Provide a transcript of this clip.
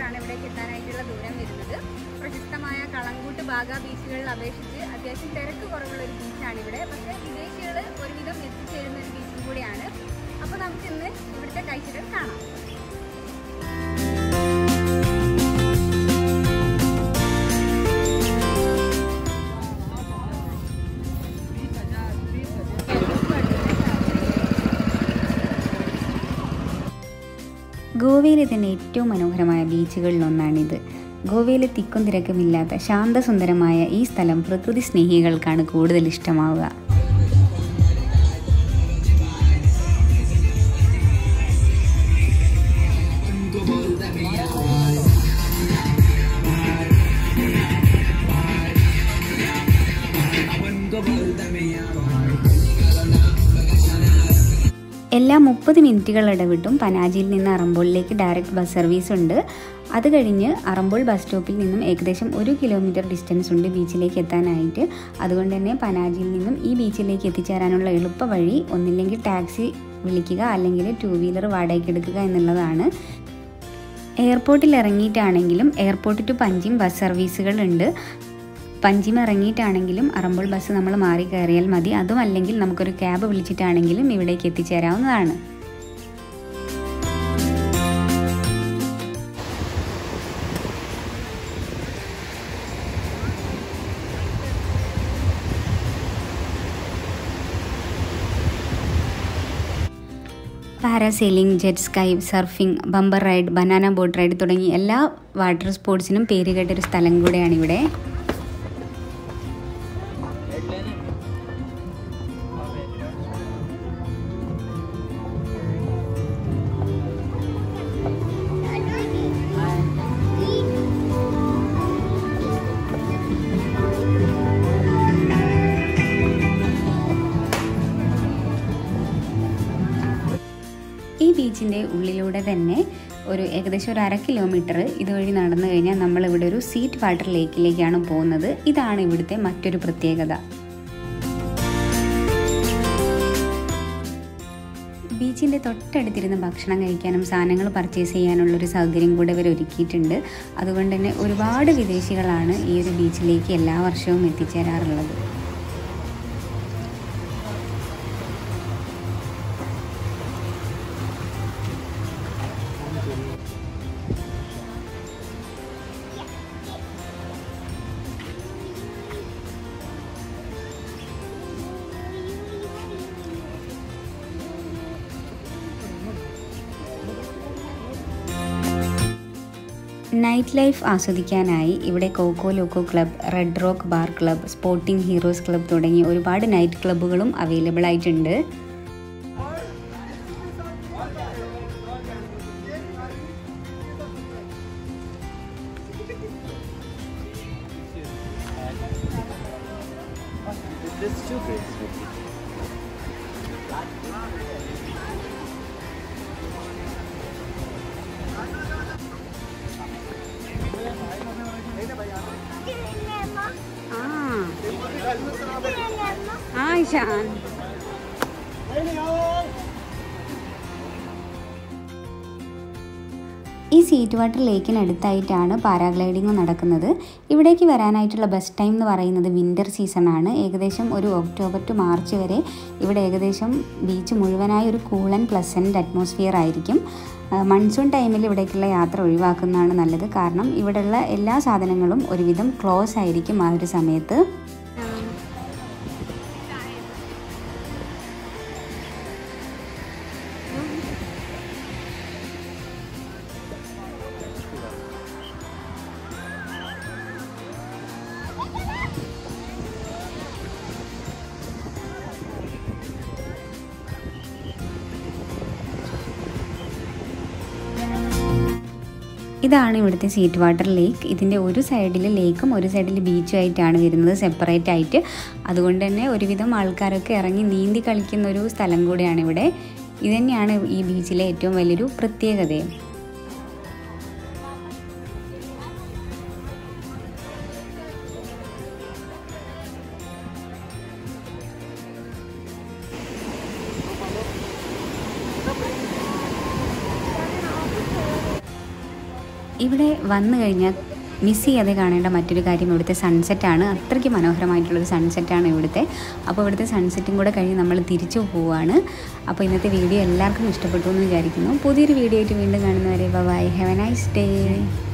കിലോമീറ്ററാണ് ഇവിടേക്ക് എത്താനായിട്ടുള്ള ദൂരം വരുന്നത് പ്രശസ്തമായ കളങ്കൂട്ട് ബാഗ ബീച്ചുകളിൽ അപേക്ഷിച്ച് അത്യാവശ്യം തിരക്ക് കുറവുള്ള ഒരു ബീച്ചാണ് ഇവിടെ പക്ഷേ വിദേശികൾ ഒരുവിധം എത്തിച്ചേരുന്ന ഒരു ബീച്ചും കൂടിയാണ് അപ്പോൾ നമുക്കിന്ന് ഇവിടുത്തെ കാഴ്ചകൾ കാണാം ഗോവയിലെ തന്നെ ഏറ്റവും മനോഹരമായ ബീച്ചുകളിലൊന്നാണിത് ഗോവയിലെ തിക്കും തിരക്കുമില്ലാത്ത ശാന്തസുന്ദരമായ ഈ സ്ഥലം പ്രകൃതി സ്നേഹികൾക്കാണ് കൂടുതൽ ഇഷ്ടമാവുക എല്ലാ മുപ്പത് മിനിറ്റുകൾ ഇടവിട്ടും പനാജിയിൽ നിന്ന് അറമ്പോളിലേക്ക് ഡയറക്റ്റ് ബസ് സർവീസ് ഉണ്ട് അത് കഴിഞ്ഞ് അറമ്പോൾ ബസ് സ്റ്റോപ്പിൽ നിന്നും ഏകദേശം ഒരു കിലോമീറ്റർ ഡിസ്റ്റൻസ് ഉണ്ട് ബീച്ചിലേക്ക് എത്താനായിട്ട് അതുകൊണ്ട് തന്നെ പനാജിയിൽ നിന്നും ഈ ബീച്ചിലേക്ക് എത്തിച്ചേരാനുള്ള എളുപ്പ വഴി ഒന്നില്ലെങ്കിൽ ടാക്സി വിളിക്കുക അല്ലെങ്കിൽ ടു വീലർ വാടകയ്ക്ക് എടുക്കുക എന്നുള്ളതാണ് എയർപോർട്ടിൽ ഇറങ്ങിയിട്ടാണെങ്കിലും എയർപോർട്ട് ടു പഞ്ചിം ബസ് സർവീസുകളുണ്ട് പഞ്ചിമ ഇറങ്ങിയിട്ടാണെങ്കിലും അറമ്പോൾ ബസ് നമ്മൾ മാറി കയറിയാൽ മതി അതും അല്ലെങ്കിൽ നമുക്കൊരു ക്യാബ് വിളിച്ചിട്ടാണെങ്കിലും ഇവിടേക്ക് എത്തിച്ചേരാവുന്നതാണ് parasailing jet ski surfing bumper ride banana boat ride തുടങ്ങി എല്ലാ വാട്ടർ സ്പോർട്സിനും പേരുകേട്ടൊരു സ്ഥലം കൂടെയാണ് ഇവിടെ ഈ ബീച്ചിൻ്റെ ഉള്ളിലൂടെ തന്നെ ഒരു ഏകദേശം ഒരു അര കിലോമീറ്റർ ഇതുവഴി നടന്നു കഴിഞ്ഞാൽ നമ്മൾ ഇവിടെ ഒരു സീറ്റ് വാട്ടർ ലേക്കിലേക്കാണ് പോകുന്നത് ഇതാണ് ഇവിടുത്തെ മറ്റൊരു പ്രത്യേകത ബീച്ചിൻ്റെ തൊട്ടടുത്തിരുന്ന് ഭക്ഷണം കഴിക്കാനും സാധനങ്ങൾ പർച്ചേസ് ചെയ്യാനുള്ളൊരു സൗകര്യം കൂടെ ഇവർ ഒരുക്കിയിട്ടുണ്ട് അതുകൊണ്ട് തന്നെ ഒരുപാട് വിദേശികളാണ് ഈ ഒരു ബീച്ചിലേക്ക് എല്ലാ വർഷവും എത്തിച്ചേരാറുള്ളത് നൈറ്റ് ലൈഫ് ആസ്വദിക്കാനായി ഇവിടെ Coco Loco club Red Rock bar club Sporting Heroes club തുടങ്ങി ഒരുപാട് നൈറ്റ് ക്ലബ്ബുകളും അവൈലബിൾ ആയിട്ടുണ്ട് ആ ഇഷാൻ ഈ സീറ്റ് വാട്ടർ ലേക്കിനടുത്തായിട്ടാണ് പാരാഗ്ലൈഡിംഗ് നടക്കുന്നത് ഇവിടേക്ക് വരാനായിട്ടുള്ള ബെസ്റ്റ് ടൈം എന്ന് പറയുന്നത് വിൻ്റർ സീസണാണ് ഏകദേശം ഒരു ഒക്ടോബർ ടു മാർച്ച് വരെ ഇവിടെ ഏകദേശം ബീച്ച് മുഴുവനായി ഒരു കൂൾ ആൻഡ് പ്ലസൻറ്റ് അറ്റ്മോസ്ഫിയർ ആയിരിക്കും മൺസൂൺ ടൈമിൽ ഇവിടേക്കുള്ള യാത്ര ഒഴിവാക്കുന്നതാണ് നല്ലത് കാരണം ഇവിടെയുള്ള എല്ലാ സാധനങ്ങളും ഒരുവിധം ക്ലോസ് ആയിരിക്കും ആ ഒരു സമയത്ത് ഇതാണ് ഇവിടുത്തെ സീറ്റ് വാട്ടർ ലേക്ക് ഇതിൻ്റെ ഒരു സൈഡിൽ ലേക്കും ഒരു സൈഡിൽ ബീച്ചും ആയിട്ടാണ് വരുന്നത് സെപ്പറേറ്റ് ആയിട്ട് അതുകൊണ്ട് തന്നെ ഒരുവിധം ആൾക്കാരൊക്കെ ഇറങ്ങി നീന്തി കളിക്കുന്ന ഒരു സ്ഥലം കൂടിയാണ് ഇവിടെ ഇതുതന്നെയാണ് ഈ ബീച്ചിലെ ഏറ്റവും വലിയൊരു പ്രത്യേകതയും ഇവിടെ വന്നു കഴിഞ്ഞാൽ മിസ് ചെയ്യാതെ കാണേണ്ട മറ്റൊരു കാര്യം ഇവിടുത്തെ സൺസെറ്റാണ് അത്രയ്ക്ക് മനോഹരമായിട്ടുള്ളൊരു സൺസെറ്റാണ് ഇവിടുത്തെ അപ്പോൾ ഇവിടുത്തെ സൺസെറ്റും കൂടെ കഴിഞ്ഞ് നമ്മൾ തിരിച്ചു പോവുകയാണ് അപ്പോൾ ഇന്നത്തെ വീഡിയോ എല്ലാവർക്കും ഇഷ്ടപ്പെട്ടു എന്ന് വിചാരിക്കുന്നു പുതിയൊരു വീഡിയോ ആയിട്ട് വീണ്ടും കാണുന്നവരെ bye have a nice day